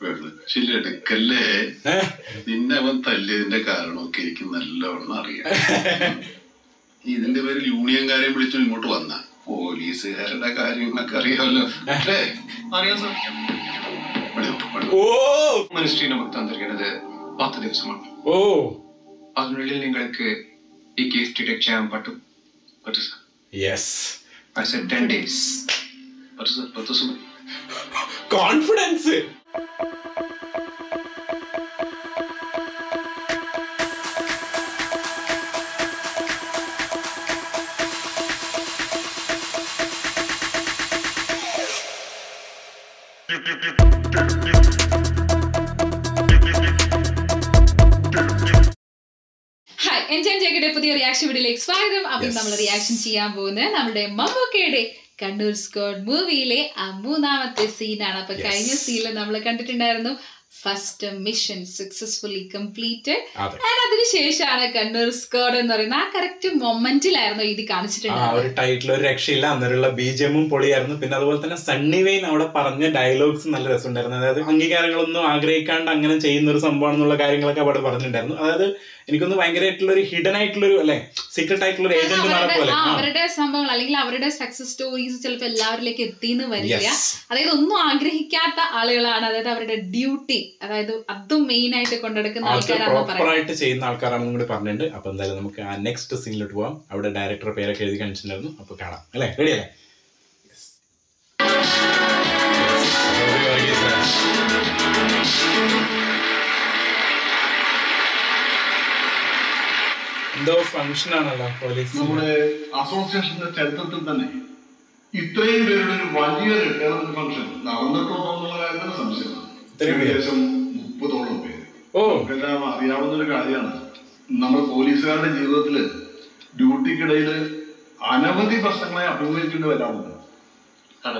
വെള്ളച്ചിലെടുക്കല്ലേ നിന്നെ അവൻ തല്ലിയതിന്റെ കാരണമൊക്കെ എനിക്ക് നല്ലവണ്ണം അറിയാം ഇതിന്റെ പേരിൽ യൂണിയൻകാരെയും വിളിച്ചു ഇങ്ങോട്ട് വന്ന പോലീസുകാരുടെ കാര്യങ്ങളൊക്കെ അറിയാമല്ലോ അല്ലേ അറിയാം സാർ ഇവിടെ നോക്ക്, ഇവിടെ ഓ മിനിസ്ട്രി നമുക്ക് തന്നിരിക്കുന്നത് പത്ത് ദിവസമാണ് ഓ അതിനുള്ളിൽ നിങ്ങൾക്ക് ഈ കേസ് ഡിറ്റക്ട് ചെയ്യാൻ പറ്റും പറ്റും sir yes I said ten days പറ്റും സാർ പത്ത് ദിവസം മതി കോൺഫിഡൻസ് ഹായ് എൻജോയ് ചെയ്യട്ടെ പുതിയ റിയാക്ഷൻ വീഡിയോയിലേക്ക് സ്വാഗതം അപ്പം Yes. നമ്മൾ റിയാക്ഷൻ ചെയ്യാൻ പോകുന്നത് നമ്മുടെ മമ്മൂക്കയുടെ കണ്ണൂർ സ്ക്വാഡ് മൂവിയിലെ ആ മൂന്നാമത്തെ സീനാണ് അപ്പൊ Yes. കഴിഞ്ഞ സീനിൽ നമ്മൾ കണ്ടിട്ടുണ്ടായിരുന്നു ഫസ്റ്റ് മിഷൻ സക്സസ്ഫുള്ളി കംപ്ലീറ്റഡ് അതെ ആൻഡ് അതിനുശേഷമാണ് കണ്ണൂർ സ്ക്വാഡ് എന്ന് പറയുന്നത് ആ കറക്റ്റ് മൊമെന്റിലായിരുന്നു ഇത് ആ കാണിച്ചിട്ടുണ്ടായിരുന്നത് ഒരു ടൈറ്റിൽ ഒരു രക്ഷയില്ല അന്നേരമുള്ള ബീജമും പൊളിയായിരുന്നു പിന്നെ അതുപോലെ തന്നെ സണ്ണി വെയിൻ അവിടെ പറഞ്ഞ ഡയലോഗ്സ് നല്ല രസമുണ്ടായിരുന്നു അതായത് അംഗീകാരങ്ങളൊന്നും ആഗ്രഹിക്കാണ്ട് അങ്ങനെ ചെയ്യുന്ന ഒരു സംഭവമാണെന്നുള്ള കാര്യങ്ങളൊക്കെ അവിടെ പറഞ്ഞിട്ടുണ്ടായിരുന്നു അതായത് എനിക്കൊന്ന് ഭയങ്കരമായിട്ടുള്ള ഒരു ഹിഡൻ ആയിട്ടുള്ള ഒരു അല്ലെ സീക്രട്ട് ആയിട്ടുള്ള ഒരു കാരണം ഏജന്റുമാരെ അവരുടെ പോലെ ആ, ആ. അവരുടെ സംഭവങ്ങൾ അല്ലെങ്കിൽ അവരുടെ സക്സസ് സ്റ്റോറീസ് ചിലപ്പോൾ എല്ലാവരിലേക്ക് എത്തിയെന്ന് വരില്ല Yes. അതായത് ഒന്നും ആഗ്രഹിക്കാത്ത ആളുകളാണ് അതായത് അവരുടെ ഡ്യൂട്ടി അതായത് അതും മെയിൻ ആയിട്ട് കൊണ്ടെടുക്കുന്ന അത് ആൾക്കാരാണെന്ന് പ്രോപ്പർ പറയാം ആയിട്ട് ചെയ്യുന്ന ആൾക്കാരാണെന്നും കൂടി പറഞ്ഞിട്ടുണ്ട് അപ്പൊ എന്തായാലും നമുക്ക് ആ നെക്സ്റ്റ് സീനിലോട്ട് പോവാം അവിടെ ഡയറക്ടർ പേരൊക്കെ എഴുതി കാണിച്ചിട്ടുണ്ടായിരുന്നു അപ്പൊ കാണാം അല്ലേ റെഡി അല്ലേ എന്തോ ഫംഗ്ഷൻ ആണല്ലോ പോലീസ് നമ്മുടെ അസോസിയേഷന്റെ ചരിത്രത്തിൽ തന്നെ ഇത്രയും പേരുടെ ഒരു വലിയ റിട്ടയർമെന്റ് ഫംഗ്ഷൻ നടന്നിട്ടുണ്ടോ എന്നുള്ള കാര്യത്തിൽ സംശയമാണ് ഇത്രയും പേര്? ഏകദേശം മുപ്പതോളം പേര് ഓ നമുക്കെല്ലാം അറിയാവുന്ന ഒരു കാര്യമാണ് നമ്മുടെ പോലീസുകാരുടെ ജീവിതത്തിൽ ഡ്യൂട്ടിക്കിടയിൽ അനവധി പ്രശ്നങ്ങളെ അഭിമുഖീകരിക്കേണ്ടി വരാറുണ്ട് സാറേ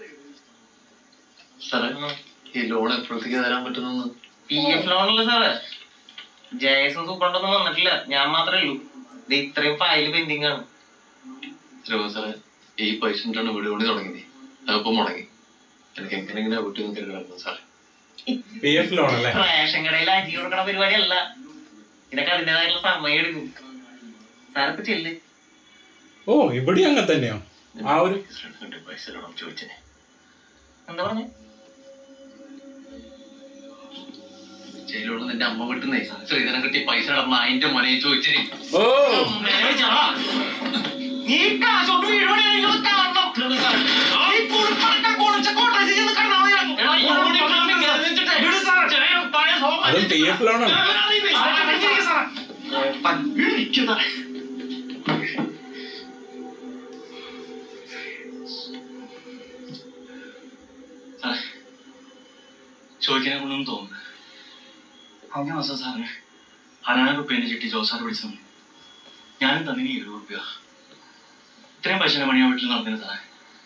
സാറേ ഈ ലോൺ എപ്പോഴത്തേക്ക് തരാൻ പറ്റുന്നു പി എഫ് ലോണല്ല സാറേ ജയസും സൂപ്രണ്ടൊന്നും വന്നിട്ടില്ല ഞാൻ മാത്രമേ ഉള്ളൂ ഇത് ഇത്രയും ഫയല് പെൻഡിങ് ആണ് രഘു സാറേ ഈ പൈസ കൊണ്ടാണ് വീട് പണി തുടങ്ങിയത് അതിപ്പോ മുടങ്ങി എനിക്ക് എങ്ങനെങ്ങനെ വീട്ടിൽ നിന്ന് കിടക്കുന്നു സാറേ പി എഫ് ലോൺ അല്ലേ റേഷൻ കടയിൽ അരി കൊടുക്കണ പരിപാടിയല്ല ഇതിനൊക്കെ അതിൻ്റെതായിട്ടുള്ള സമയം എടുക്കും സാറൊക്കെ ചെല്ല് ഓ ഇവിടെ അങ്ങനെ തന്നെയോ ആ ഒരു കണ്ട് പൈസ ലോണം ചോദിച്ചേ എന്താ പറഞ്ഞു ജയിലുള്ള നിന്റെ അമ്മ വീട്ടിൽ നിന്ന് ശ്രീധരൻ കിട്ടിയ പൈസ നടന്ന അതിന്റെ മോനെ ചോദിച്ചേ ഓ നീ കാശോട്ട് വീഴുവാണെങ്കിൽ ഇത് കാണണം ഈ കുടുംബക്കാർ കുളിച്ച കോട്ടേജിൽ ചെന്ന് കിടന്നാ മതി. വിട് സാറേ. പഴയ സോഫ. അതും പി എഫ് ലോണാണ് ചോദിക്കാനെ കൊണ്ടൊന്നും തോന്നുന്നു കഴിഞ്ഞ മാസം സാറിന് ഹനാന റുപ്യേന്റെ ചിട്ടി ജോസാർ വിളിച്ചു ഞാനും തന്നെ ഏഴ് റുപ്യ ഇത്രയും പൈസയുടെ പണിയാ വീട്ടിൽ നടന്നില്ല സാറേ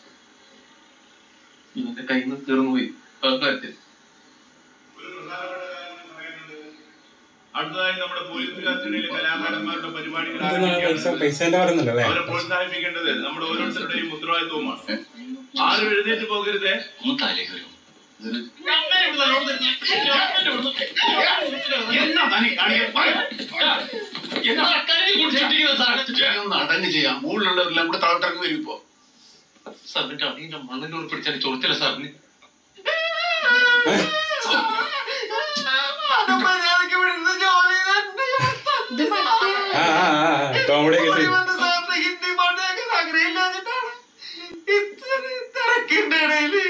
ഇവന്റെ കയ്യിൽ നിന്ന് തീർന്നു പോയി അടുത്തതായി നമ്മുടെ പോലീസ് കസ്റ്റഡിയിലെ കലാകാരന്മാരുടെ പരിപാടികൾ പൈസ ആരംഭിക്കുകയാണ്. പൈസേന്റെ പറയുന്നുണ്ടല്ലേ അവരെ പ്രോത്സാഹിപ്പിക്കേണ്ടത് നമ്മുടെ ഓരോരുത്തരുടെയും ഉത്തരവാദിത്വമാണ് ആരും എഴുന്നേറ്റ് പോകരുതേ ഒന്ന് താലേക്ക് വരും എന്താ തനി നടങ്ങ് ചെയ്യാം മുകളിലുള്ളവരെല്ലാം കൂടെ താഴോട്ടിറങ്ങി വരും ഇപ്പോ സാറിന്റെ അടിയുടെ മണ്ണിന്റെ ഉറപ്പ് പിടിച്ചാൽ ചൊറിച്ചില്ല സാറിന് മര്യാദയ്ക്ക് വിടുന്ന ജോലി തന്നെ ഇത് മറ്റേ ആ ആ കോമഡി ഒക്കെ ചെയ്തു വന്ന് സാറിന് ഹിന്ദി പാട്ട് കേൾക്കാൻ ആഗ്രഹമില്ലാഞ്ഞിട്ടാണ് ഇത്ര തിരക്കിന്റെ ഇടയില്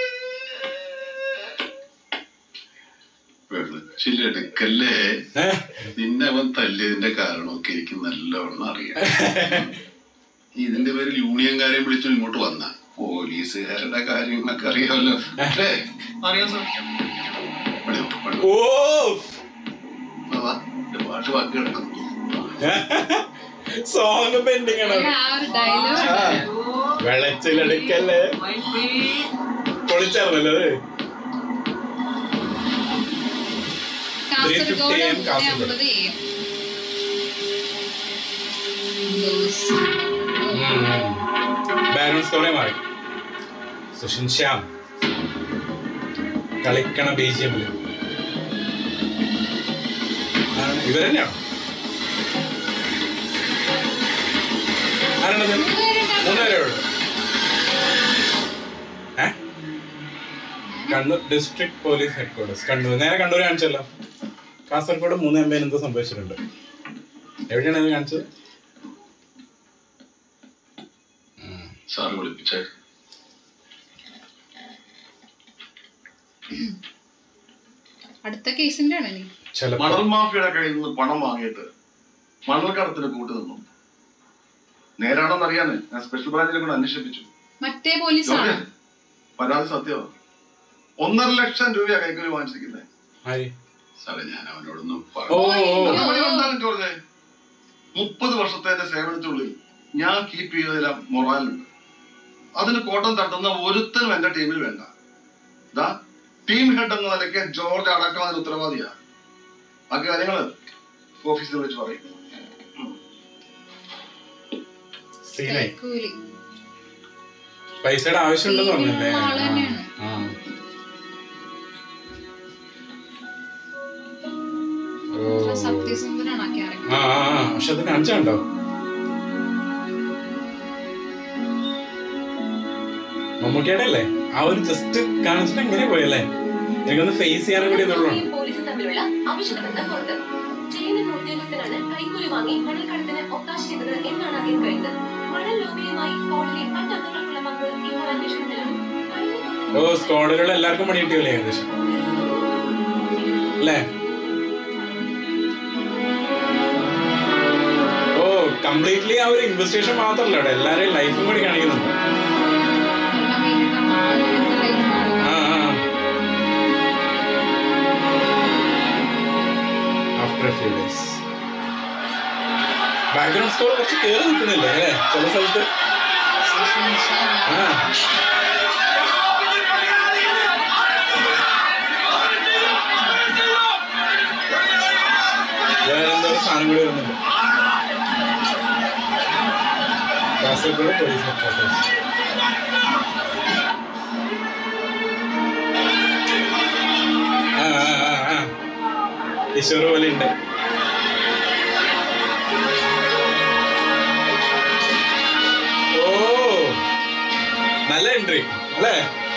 വെള്ളച്ചിലെടുക്കല്ലേ ഏ? നിന്നെ അവൻ തല്ലിയതിന്റെ കാരണമൊക്കെ എനിക്ക് നല്ലവണ്ണം അറിയാം ഇതിന്റെ പേരിൽ യൂണിയൻകാരെയും വിളിച്ചു ഇങ്ങോട്ട് വന്ന പോലീസുകാരുടെ കാര്യങ്ങളൊക്കെ അറിയാമല്ലോ അല്ലേ അറിയാം സാർ ഇവിടെ നോക്ക്, ഇവിടെ ഓ നോക്ക്. വാ, എന്റെ പാട്ട് ബാക്കി കിടക്കുന്നു സോങ് പെൻഡിങ് ആണ് ആ ഒരു ഡയലോഗ് വെള്ളച്ചിലെടുക്കല്ലേ പൊളിച്ചായിരുന്നല്ലോ അത് കാസർഗോഡ് 350 AM കാസർഗോഡ്. അമ്പത് AM. Those. ബാക്ക്ഗ്രൗണ്ട് സ്കോറേ മാറി സുഷിൻ ശ്യാം കളിക്കണ ബി ജി എമ്മില് ഇവരെന്നെയാണോ ആരാണത് മൂന്നുപേരേ ഉള്ളൂ ഏ Kannur district police headquarters Kannur നേരെ കണ്ണൂർ കാണിച്ചല്ലോ കാസർഗോഡ് മൂന്ന് എം എന്തോ സംഭവിച്ചിട്ടുണ്ട് എവിടെയാണ് ഇത് കാണിച്ചത് സാറ് വിളിപ്പിച്ചേ അടുത്ത കേസിന്റെ ആണ് ഇനി ചിലപ്പോ മണൽ മാഫിയുടെ കയ്യിൽ നിന്ന് പണം വാങ്ങിയിട്ട് മണൽക്കടത്തിന് കൂട്ടു നിന്നു നേരാണെന്ന് അറിയാന് ഞാൻ സ്പെഷ്യൽ ബ്രാഞ്ചിനെ കൂടെ അന്വേഷിപ്പിച്ചു മറ്റേ പോലീസാണ് ജോർജ്, പരാതി സത്യമാണ് ഒന്നര ലക്ഷം രൂപയാ കൈക്കൂലി വാങ്ങിച്ചിരിക്കുന്നത് ആര്? സാറേ ഞാൻ അവനോടൊന്നും ഓ പറഞ്ഞു ഓ, ഓ. അത് എന്തായാലും ജോർജ് മുപ്പത് വർഷത്തെ എന്റെ സേവനത്തിനുള്ളിൽ ഞാൻ കീപ്പ് ചെയ്തതില മൊറാലുണ്ട് അതിന് കോട്ടം തട്ടുന്ന ഒരുത്തനും എന്റെ ടീമിൽ വേണ്ട ദാ ടീം ഹെഡ് എന്ന നിലയ്ക്ക് ജോർജ് അടക്കം അതിന് ഉത്തരവാദിയാ ആ കാര്യങ്ങള് ഓഫീസിൽ വിളിച്ച് പറയും സീനായി കൂലി പൈസയുടെ ആവശ്യമുണ്ടെന്ന് പറഞ്ഞല്ലേ ടീമിലുള്ള ആള് തന്നെയാണ്. ആ. ഓ. ഇത്ര സത്യസന്ധനാണ് ആ ക്യാരക്ടർ ആ ആ, ആ. പക്ഷെ അത് കാണിച്ചുണ്ടോ മമ്മൂക്കയുടെ അല്ലേ ആ ഒരു ജസ്റ്റ് കാണിച്ചിട്ട് എങ്ങനെ പോയല്ലേ എനിക്കൊന്ന് ഫേസ് ചെയ്യാനും കൂടി എന്നുള്ളൂ പോലീസും തമ്മിലുള്ള അവിശുദ്ധ ബന്ധം പുറത്ത് ചെയ്യുന്ന ഉദ്യോഗസ്ഥനാണ് കൈക്കൂലി വാങ്ങി മണൽക്കടത്തിന് ഒത്താശ ചെയ്തത് എന്നാണ് അറിയാൻ കഴിഞ്ഞത് മണൽ ലോബിയുമായി സ്ക്വാഡിലെ മറ്റംഗങ്ങൾക്കുള്ള പങ്ക് ഇപ്പോൾ അന്വേഷണത്തിലാണ് കഴിഞ്ഞ ഓ സ്ക്വാഡിലുള്ള എല്ലാവർക്കും പണി കിട്ടിയല്ലേ ഏകദേശം അല്ലേ ഓ കംപ്ലീറ്റ്ലി ആ ഒരു ഇൻവെസ്റ്റിഗേഷൻ മാത്രമല്ല അവിടെ എല്ലാരെയും ലൈഫും കൂടി കാണിക്കുന്നുണ്ട് ആ after few days background score കുറച്ച് കയറി നിൽക്കുന്നില്ലേ അല്ലേ ചില സ്ഥലത്ത് ആ വേറെ എന്തോ ഒരു സാധനം കൂടി വരുന്നുണ്ട് കാസർഗോഡ് പോലീസ് ഹെഡ്ക്വാർട്ടേഴ്സ് ആ ആ ആ, ആ ഈശ്വര പോലെ ഉണ്ട് ഓ നല്ല എൻട്രി അല്ലേ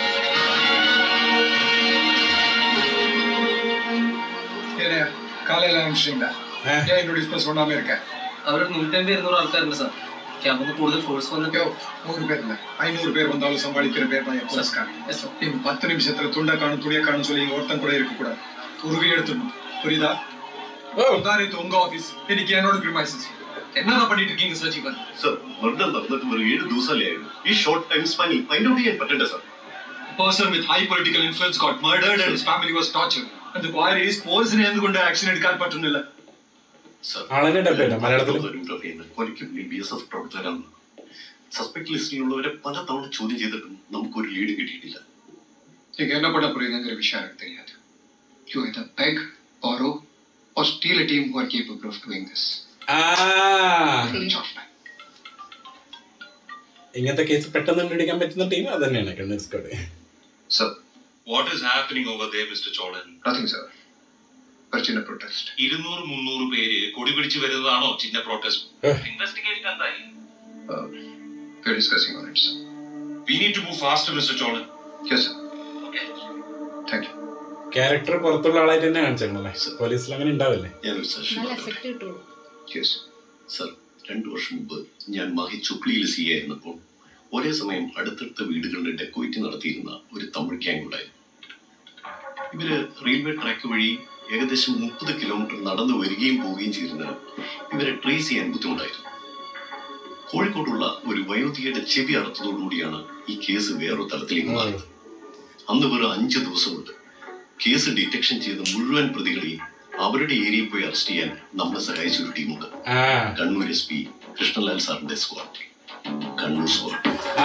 ஏன்னா காலையில் அனுப்பிச்சிங்களா ഏ? ஏன் என்னுடைய டிஸ்பஸ் பண்ணாமல் இருக்கேன் അവിടെ നൂറ്റമ്പത് ഇരുന്നൂറ് ആൾക്കാരുണ്ട് സാർ ക്യാമ്പിന് കൂടുതൽ ഫോഴ്സ് വന്നിട്ട് ஐயோ நூறு பேர் இல்லை ஐநூறு பேர் வந்தாலும் சமாளிக்கிற பேர் தான் என் போலீஸ்காரன் Yes, sir. நீ பத்து நிமிஷத்துல துண்டை காணும் துணியை காணும் சொல்லி இங்க ஒருத்தன் கூட இருக்கக்கூடாது உருவி எடுத்துடணும் புரியுதா ഓ உதாரணத்து உங்க ஆபீஸ் இன்னைக்கு என்னோட கிரிமைசஸ் என்னதான் பண்ணிட்டு இருக்கீங்க சஜீவன் സർ മർഡർ നടന്നിട്ട് ഒരു ഏഴ് ദിവസമല്ലേ ആയിരുന്നു ഈ ഷോർട്ട് ടൈം സ്പാനിൽ ഫൈൻഡ് ഔട്ട് ചെയ്യാൻ പറ്റണ്ടേ sir person with high political influence got murdered and his family was tortured and the queries പോലീസിനെ എന്തുകൊണ്ട് ആക്ഷൻ എടുക്കാൻ പറ്റുന്നില്ല സർ ആളെന്നെ ഡബല്ല മലയാളത്തിൽ കൊലയ്ക്ക് ബി എസ് എഫ് പ്രവർത്തകരാണ് സസ്പെക്ട് ലിസ്റ്റിലുള്ളവരെ പല തവണ ചോദ്യം ചെയ്തിട്ടും നമുക്കൊരു ലീഡ് കിട്ടിയിട്ടില്ല நீங்க என்ன பண்ண போறீங்கிற விஷயம் எனக்கு தெரியாது you either beg borrow or steal a team who are capable of doing this ആ Which of them? ഇങ്ങനത്തെ കേസ് പെട്ടെന്ന് കണ്ടുപിടിക്കാൻ പറ്റുന്ന ടീം അത് തന്നെയാണ് Kannur squad Sir, what is happening over there mister Cholan nothing, sir. Virginia protest. ഇരുന്നൂറ് മുന്നൂറ് പേര് കൊടി പിടിച്ച് വരുന്നതാണോ ചിന്ന പ്രോട്ടസ്റ്റ് ഏഹ്. ഇൻവെസ്റ്റിഗേഷൻ എന്തായി Uh, we're discussing on it, sir. We need to move faster mister Cholan Yes, sir. Thank you. Character പുറത്തുള്ള ആളായിട്ട് തന്നെ കാണിച്ചേക്കണല്ലേ പോലീസിൽ അങ്ങനെ ഉണ്ടാവില്ലേ ഞാനൊരു സജഷൻ നല്ല പറഞ്ഞോട്ടെ എഫക്ട് കിട്ടുള്ളൂ Yes. സർ രണ്ടു വർഷം മുമ്പ് ഞാൻ മാഹി ചുക്ലിയിൽ സി ആയിരുന്നപ്പോൾ ഒരേ സമയം അടുത്തടുത്ത വീടുകളുടെ ഡെക്കോയിറ്റി നടത്തിയിരുന്ന ഒരു തമിഴ് ഗ്യാങ് ഉണ്ടായിരുന്നു ഇവര് റെയിൽവേ ട്രാക്ക് വഴി ഏകദേശം മുപ്പത് കിലോമീറ്റർ നടന്നു വരികയും പോവുകയും ചെയ്തിരുന്നത് ഇവരെ ട്രേസ് ചെയ്യാൻ ബുദ്ധിമുട്ടായിരുന്നു കോഴിക്കോട്ടുള്ള ഒരു വയോധികയുടെ ചെവി അറുത്തതോടുകൂടിയാണ് ഈ കേസ് വേറൊരു തലത്തിലേക്ക് മാറിയത് അന്ന് വെറും അഞ്ച് ദിവസം കൊണ്ട് കേസ് ഡിറ്റക്ഷൻ ചെയ്ത മുഴുവൻ പ്രതികളെയും അവരുടെ ഏരിയയിൽ പോയി അറസ്റ്റ് ചെയ്യാൻ നമ്മളെ സഹായിച്ച ഒരു ടീമുണ്ട് ആ കണ്ണൂർ എസ് പി കൃഷ്ണലാൽ സാറിന്റെ സ്ക്വാഡ് കണ്ണൂർ സ്ക്വാഡ് ആ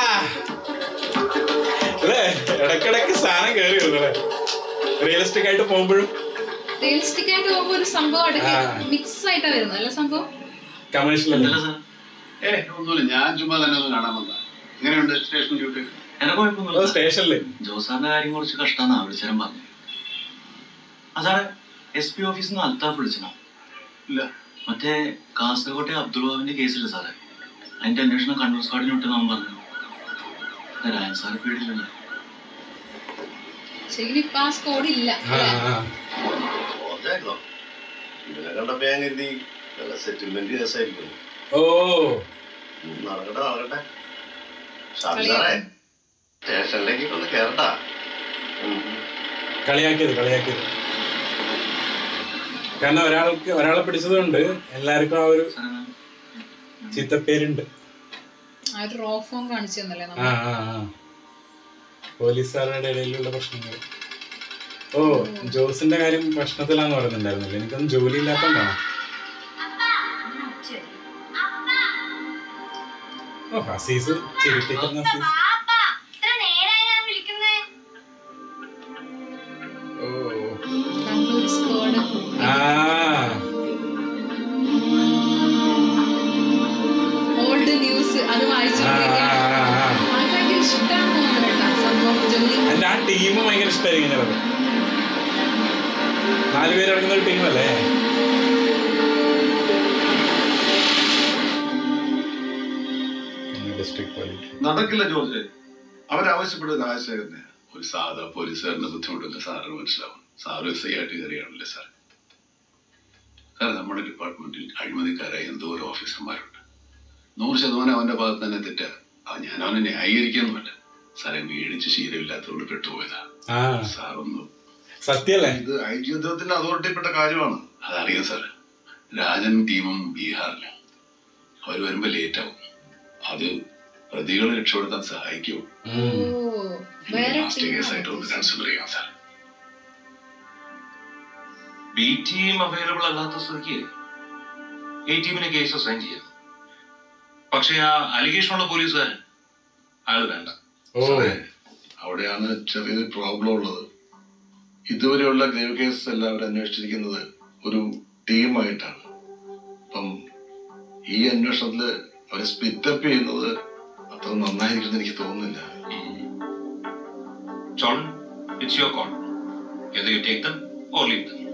അല്ലേ ഇടക്കിടക്ക് സാധനം കയറി വരുന്നല്ലേ റിയലിസ്റ്റിക് ആയിട്ട് പോകുമ്പോഴും റിയലിസ്റ്റിക് ആയിട്ട് പോകുമ്പോ ഒരു സംഭവം ഇടയ്ക്ക് ആ. മിക്സ് ആയിട്ടാ വരുന്നത് അല്ല സംഭവം കമേഴ്ഷ്യൽ എന്തല്ല അല്ലേ സാർ ഏ ഒന്നുമില്ല ഞാൻ ചുമ്മാ തന്നെ ഒന്ന് കാണാൻ വന്ന എങ്ങനെയുണ്ട് സ്റ്റേഷൻ ഡ്യൂട്ടി എന്നെ കുഴപ്പമൊന്നുമില്ല സ്റ്റേഷനില് ജോസാറിന്റെ കാര്യം കുറച്ച് കഷ്ടാന്നാ വിളിച്ചേരം പറഞ്ഞു ആ സാറേ എസ് പി ഓഫീസിൽ നിന്ന് അൽത്താഫ് വിളിച്ചോ ഇല്ല മറ്റേ കാസർകോട്ടെ അബ്ദുൾ ബാബിന്റെ കേസില്ല സാറേ അതിന്റെ അന്വേഷണം കണ്ണൂർ സ്ക്വാഡിന് വിട്ട് നാം പറഞ്ഞു രാജൻ സാറ് പേടിയില്ലല്ലോ ശരിക്കും ഇപ്പൊ ആ സ്കോഡ് ഇല്ല ആ, അല്ലേ? ആ. ഓർമ്മയായിരുന്നോ ഇവനെ കണ്ടപ്പോ ഞാൻ കരുതി നല്ല സെറ്റിൽമെന്റ് കേസായിരിക്കും ഓ നടക്കട്ടെ നടക്കട്ടെ ഷാഫി സാറേ സ്റ്റേഷനിലേക്ക് ഒന്ന് കേറട്ടാ ഉം. കളിയാക്കിയത് കളിയാക്കിയത് കാരണം ഒരാൾക്ക് ഒരാളെ പിടിച്ചതുകൊണ്ട് എല്ലാവർക്കും ആ ഒരു സാറേ ചീത്തപ്പേരുണ്ട് ആ ഒരു റോ ഫോം കാണിച്ചു തന്നല്ലേ ആ നമ്മൾ ആ ആ പോലീസുകാരുടെ ഇടയിലുള്ള പ്രശ്നങ്ങൾ ഓ ജോസിന്റെ കാര്യം പ്രശ്നത്തിലാന്ന് പറയുന്നുണ്ടായിരുന്നല്ലോ എനിക്കൊന്നും ജോലി ഇല്ലാത്തോണ്ടാണ് ഓ ഹസീസ് ചിരിപ്പിക്കുന്ന ഹസീസ് ഓ കണ്ണൂർ സ്കോഡ് ആ ഓൾഡ് ന്യൂസ് അത് ആ, വായിച്ചോണ്ടിരിക്കാൻ ആ, ആ, ആ. ആൾക്ക് ഭയങ്കര ഇഷ്ടമാണെന്ന് തോന്നുന്നു കേട്ടോ സംഭവം ജോലി എന്റെ ആ ടീം ഭയങ്കര ഇഷ്ടമായിരിക്കും ചിലത് നാല് പേരടങ്ങുന്ന ഒരു ടീമല്ലേ ഡിസ്ട്രിക്ട് പോലീസ് നടക്കില്ല ജോർജ് അവരാവശ്യപ്പെടുന്നത് രാജശേഖരനെ ഒരു സാധാ പോലീസുകാരന്റെ ബുദ്ധിമുട്ടല്ല സാറിന് മനസ്സിലാവും സാറ് എസ് ഐ ആയിട്ട് കയറിയാണല്ലേ സാർ സാർ നമ്മുടെ ഡിപ്പാർട്ട്മെന്റിൽ അഴിമതിക്കാരായ എന്തോരം ഓഫീസർമാരുണ്ട് നൂറ് ശതമാനം അവന്റെ ഭാഗത്ത് തന്നെ തെറ്റാ അത് ഞാൻ അവനെ ന്യായീകരിക്കൊന്നുമല്ല സാറെ മേടിച്ച് ശീലമില്ലാത്തതുകൊണ്ട് പെട്ടുപോയതാ ആ സാറൊന്ന് സത്യല്ലേ ഇത് ഐ ജി ഉദ്യോഗത്തിന്റെ അതോറിറ്റിപ്പെട്ട കാര്യമാണ് അതറിയാം സാർ രാജൻ ടീമും ബീഹാറിലാണ് അവർ വരുമ്പോ ലേറ്റ് ആവും അത് പ്രതികളെ രക്ഷപ്പെടുത്താൻ സഹായിക്കും ഓ വേറെ ലാസ്റ്റ് കേസായിട്ട് ഒന്ന് കൺസിഡർ ചെയ്യാം സാർ ബി ടീം അവൈലബിൾ അല്ലാത്ത സ്ഥിതിക്ക് എ ടീമിന് കേസ് അസൈൻ ചെയ്യാം പക്ഷെ ആ അലിഗേഷൻ ഉള്ള പോലീസുകാരൻ അയാൾ വേണ്ട ഓ സാറേ, അവിടെയാണ് ചെറിയൊരു പ്രോബ്ലം ഉള്ളത് ഇതുവരെയുള്ള ഗ്രേവ് കേസ് എല്ലാവരും അന്വേഷിച്ചിരിക്കുന്നത് ഒരു ടീമായിട്ടാണ് അപ്പം ഈ അന്വേഷണത്തിൽ അവരെ സ്പിറ്റപ്പ് ചെയ്യുന്നത് അത്ര നന്നായിരിക്കുമെന്ന് എനിക്ക് തോന്നുന്നില്ല Cholan it's your call either you take them or leave them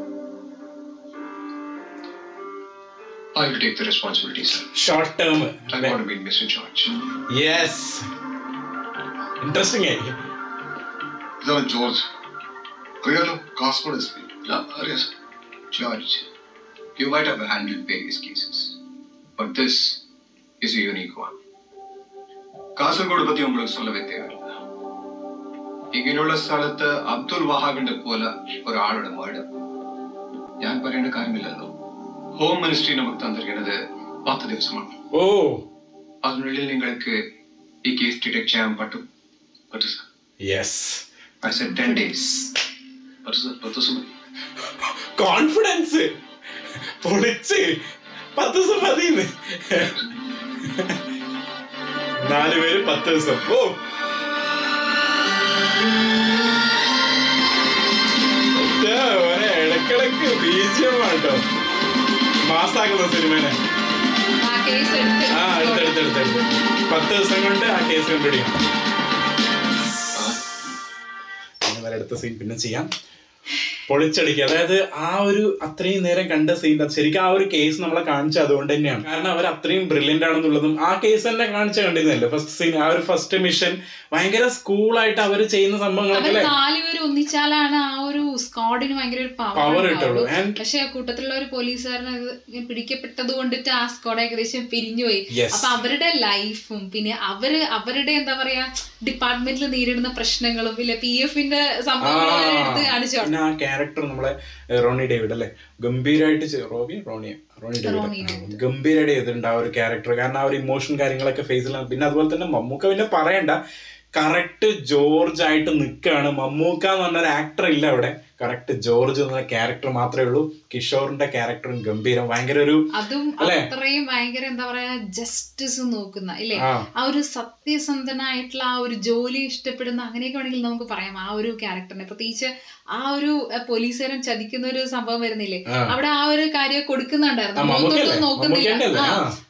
I will take the responsibility, sir. Short term I want to meet Mr. George. Yes interesting ആയി ഇതാണ് ജോർജ് അറിയാലോ കാസർഗോഡ് എസ് പി ആ, അറിയാം sir George, you might have handled various cases, but this is a unique one. Kasaragod പറ്റി உங்களுக்கு சொல்லவே தேவையில்லை ഇങ്ങനെയുള്ള സ്ഥലത്ത് അബ്ദുൽ വഹാബിന്റെ പോലെ ഒരാളുടെ മർഡർ ഞാൻ പറയേണ്ട കാര്യമില്ലല്ലോ ഹോം മിനിസ്ട്രി നമുക്ക് തന്നിരിക്കുന്നത് പത്ത് ദിവസമാണ് ഓ അതിനുള്ളിൽ നിങ്ങൾക്ക് ഈ കേസ് ഡിറ്റക്ട് ചെയ്യാൻ പറ്റും പറ്റും sir yes I said 10 days. പറ്റും സാർ പത്ത് ദിവസം മതി കോൺഫിഡൻസ് പൊളിച്ച് പത്ത് ദിവസം മതിന്ന് നാല് പേര് പത്ത് ദിവസം ഓ ഒറ്റ മോനെ, ഇടക്കിടക്ക് ബീജം കേട്ടോ മാസാക്കുന്ന സിനിമനെ ആ കേസ് എടുത്ത് ആ അടുത്തടുത്തടുത്തടുത്ത് പത്ത് ദിവസം കൊണ്ട് ആ കേസ് കണ്ടുപിടിക്കാം ഇനി വരെ അടുത്ത സീൻ പിന്നെ ചെയ്യാം പൊളിച്ചടിക്കുക അതായത് ആ ഒരു അത്രയും നേരം കണ്ട സീൻ ശരിക്കും ആ ഒരു കേസ് നമ്മളെ കാണിച്ചത് അതുകൊണ്ട് തന്നെയാണ് കാരണം അവർ അത്രയും ബ്രില്യൻ്റ് ആണെന്നുള്ളതും ആ കേസ് തന്നെ കാണിച്ച കണ്ടിരുന്നല്ലോ ഫസ്റ്റ് സീൻ ആ ഒരു ഫസ്റ്റ് മിഷൻ ഭയങ്കര സ്കൂളായിട്ട് അവർ ചെയ്യുന്ന സംഭവങ്ങളൊക്കെ അവർ അല്ലേ നാലുപേര് ഒന്നിച്ചാലാണ് ആ ഒരു സ്ക്വാഡിന് ഭയങ്കര ഒരു പവർ പവർ കിട്ടുള്ളൂ ആൻഡ് പക്ഷെ കൂട്ടത്തിലുള്ള ഒരു പോലീസുകാരനെ ഇത് പിടിക്കപ്പെട്ടത് കൊണ്ടിട്ട് ആ സ്ക്വാഡ് ഏകദേശം പിരിഞ്ഞുപോയി യെസ് അപ്പൊ അവരുടെ ലൈഫും പിന്നെ അവര് അവരുടെ എന്താ പറയാ ഡിപ്പാർട്ട്മെന്റിൽ നേരിടുന്ന പ്രശ്നങ്ങളും ഇല്ല പി എഫിന്റെ സംഭവങ്ങളും അവരെ എടുത്ത് കാണിച്ചു പിന്നെ ആ ക്യാരക്ടർ നമ്മളെ ഏഹ്, റോണി ഡേവിഡ് അല്ലേ ഗംഭീരമായിട്ട് ചെയ്- റോബി റോണിയ റോണി റോണി ഡേവിഡ് ഡേവിഡ്. ഗംഭീരമായിട്ട് ചെയ്തിട്ടുണ്ട് ആ ഒരു ക്യാരക്ടർ കാരണം ആ ഒരു ഇമോഷൻ കാര്യങ്ങളൊക്കെ ഫേസിലാണ് പിന്നെ അതുപോലെ തന്നെ മമ്മൂക്ക പിന്നെ പറയണ്ട കറക്റ്റ് ജോർജ് ആയിട്ട് നിൽക്കുകയാണ് മമ്മൂക്ക എന്ന് പറഞ്ഞ ഒരു ആക്ടർ ഇല്ല അവിടെ കറക്റ്റ് ജോർജ് എന്ന ക്യാരക്ടർ മാത്രമേ ഉള്ളൂ കിഷോറിന്റെ ക്യാരക്ടറും ഗംഭീരം ഭയങ്കര ഒരു അതും അല്ലേ? അത്രയും ഭയങ്കര എന്താ പറയാ ജസ്റ്റിസ് നോക്കുന്ന ഇല്ലേ ആ ആ ഒരു സത്യസന്ധനായിട്ടുള്ള ആ ഒരു ജോലി ഇഷ്ടപ്പെടുന്ന അങ്ങനെയൊക്കെ വേണമെങ്കിൽ നമുക്ക് പറയാം ആ ഒരു ക്യാരക്ടറിനെ പ്രത്യേകിച്ച് ആ ഒരു അഹ്, പോലീസുകാരൻ ചതിക്കുന്ന ഒരു സംഭവം വരുന്നില്ലേ ആ. അവിടെ ആ ഒരു കാര്യം കൊടുക്കുന്നുണ്ടായിരുന്നു ആ, മമ്മൂക്കയല്ലേ? മുഖത്തൊന്നും നോക്കുന്നില്ല മമ്മൂക്കയുടെ അല്ലേ? ആ. ആ.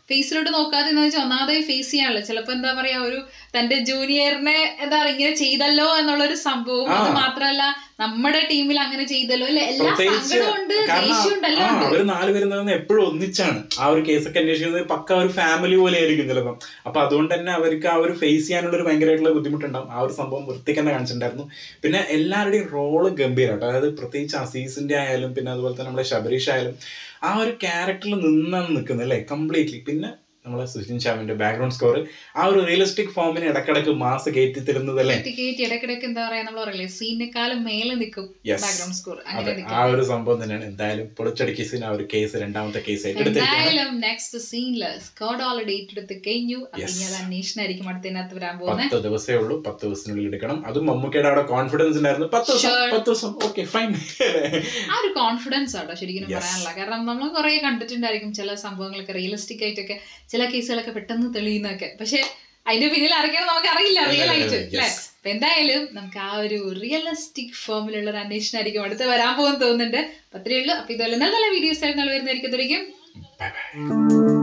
ഫേസിലോട്ട് നോക്കാതെ എന്ന് വെച്ചാൽ ഒന്നാമതായി ഫേസ് ചെയ്യാനുള്ള ചിലപ്പോ എന്താ പറയാ ഒരു തന്റെ ജൂനിയറിനെ എന്താ പറയാ ഇങ്ങനെ ചെയ്തല്ലോ എന്നുള്ളൊരു സംഭവം അത് ആ. മാത്രല്ല നമ്മുടെ ടീമിൽ അങ്ങനെ ചെയ്തല്ലോ അല്ലെ എല്ലാ പ്രത്യേകിച്ച് സങ്കടമുണ്ട് കാരണം ദേഷ്യമുണ്ട് ആ എല്ലാം ഉണ്ട് അവര് നാലുപേരും തന്നെ എപ്പോഴും ഒന്നിച്ചാണ് ആ ഒരു കേസൊക്കെ അന്വേഷിക്കുന്നത് പക്ക ഒരു ഫാമിലി പോലെ ആയിരിക്കും ചിലപ്പം അപ്പൊ അതുകൊണ്ട് തന്നെ അവർക്ക് ആ ഒരു ഫേസ് ചെയ്യാനുള്ള ഒരു ഭയങ്കരമായിട്ടുള്ള ബുദ്ധിമുട്ടുണ്ടാവും ആ ഒരു സംഭവം വൃത്തിക്ക് തന്നെ കാണിച്ചിട്ടുണ്ടായിരുന്നു പിന്നെ എല്ലാവരുടെയും റോള് ഗംഭീരമാട്ടോ അതായത് പ്രത്യേകിച്ച് അസീസിന്റെ ആയാലും പിന്നെ അതുപോലെ തന്നെ നമ്മുടെ ശബരീഷ് ആയാലും ആ ഒരു ക്യാരക്ടറിൽ നിന്നാണ് നിൽക്കുന്നത് അല്ലേ കംപ്ലീറ്റ്ലി പിന്നെ നമ്മളെ സുജിൻ ഷാമിന്റെ ബാക്ക്ഗ്രൗണ്ട് സ്കോർ ആ ഒരു റിയലിസ്റ്റിക് ഫോമിന് ഇടക്കിടക്ക് മാസ് കയറ്റി തരുന്നത് അല്ലേ കയറ്റി കയറ്റി ഇടയ്ക്കിടയ്ക്ക് എന്താ പറയാ നമ്മൾ പറയില്ലേ സീനിനെക്കാളും മേലെ നിൽക്കും Yes. ബാക്ക്ഗ്രൗണ്ട് സ്കോർ അങ്ങനെ അതെ നിൽക്കും ആ ഒരു സംഭവം തന്നെയാണ് എന്തായാലും പൊളിച്ചടിക്കേസിന് ആ ഒരു കേസ് രണ്ടാമത്തെ കേസ് ഏറ്റെടുത്തിരിക്കുകയാണ് എന്തായാലും നെക്സ്റ്റ് സീനില് സ്കോഡ് ഓൾറെഡി ഏറ്റെടുത്ത് കഴിഞ്ഞു അപ്പൊ Yes. ഇനി അത് അന്വേഷണമായിരിക്കും അടുത്തതിനകത്ത് വരാൻ പോകുന്നത് പത്ത് ദിവസമേ ഉള്ളൂ പത്ത് ദിവസത്തിനുള്ളിൽ എടുക്കണം അതും മമ്മൂക്കയുടെ അവിടെ കോൺഫിഡൻസ് ഉണ്ടായിരുന്നു പത്ത് ദിവസം Sure. പത്ത് ദിവസം ഓക്കെ ഫൈൻ ആ ഒരു കോൺഫിഡൻസ് ആട്ടോ ശരിക്കും Yes. പറയാനുള്ള കാരണം നമ്മൾ കുറെ കണ്ടിട്ടുണ്ടായിരിക്കും ചില സംഭവങ്ങളൊക്കെ റിയലിസ്റ്റിക് ആയിട്ടൊക്കെ ചില കേസുകളൊക്കെ പെട്ടെന്ന് തെളിയുന്നൊക്കെ പക്ഷെ അതിന്റെ പിന്നിൽ ആരൊക്കെയാണ് നമുക്ക് അറിയില്ല റിയൽ ആയിട്ട് Yes. അല്ലെ അപ്പൊ എന്തായാലും നമുക്ക് ആ ഒരു റിയലിസ്റ്റിക് ഫോമിലുള്ള ഒരു അന്വേഷണമായിരിക്കും അടുത്ത് വരാൻ പോകുന്ന തോന്നുന്നുണ്ട് അപ്പൊ അത്രയേ ഉള്ളൂ അപ്പൊ ഇതുപോലെ നല്ല നല്ല വീഡിയോസ് ആയിട്ട് നമ്മൾ വരുന്നതായിരിക്കും ബൈ ബൈ